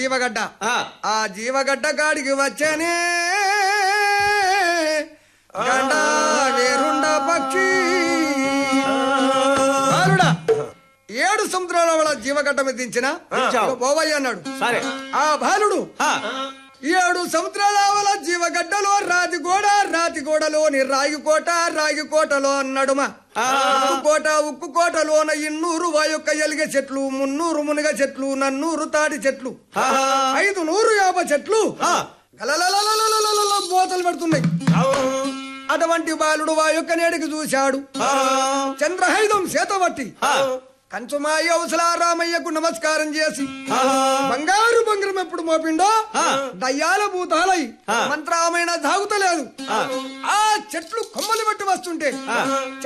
జీవగడ్డ ఆ. ఆ జీవగడ్డ కాడికి వచ్చానే గండ వేరుండ పక్షి బాలుడా, ఏడు సముద్రాల వాళ్ళ జీవగడ్డ మీద దించిన దించావు. పోవయ్య అన్నాడు సరే ఆ బాలుడు ఆ, ఏడు సముద్రాల వల జీవగడ్డలో రాతి గోడ రాతి గోడలోని రాగి కోట రాగి కోటలో నడుమ ఉక్కు కోట ఉక్కు కోటలోన ఇన్నూరు వాయొక్క ఎలిగ చెట్లు మున్నూరు మునిగ చెట్లు నన్నూరు తాటి చెట్లు ఐదు నూరు యాభై చెట్లు గలలలలలలలలల బోతలు పెడుతున్నాయి అటువంటి బాలుడు వాయొక్క నేడికి చూశాడు చంద్రహైదం చేతబట్టి కంచుమాయి అవసలా రామయ్యకు నమస్కారం చేసి బంగారు బంగారం ఎప్పుడు మోపిండో దయ్యాల భూతాలై మంత్రామైన తాగుతలేదు ఆ చెట్లు కొమ్మలు పెట్టి వస్తుంటే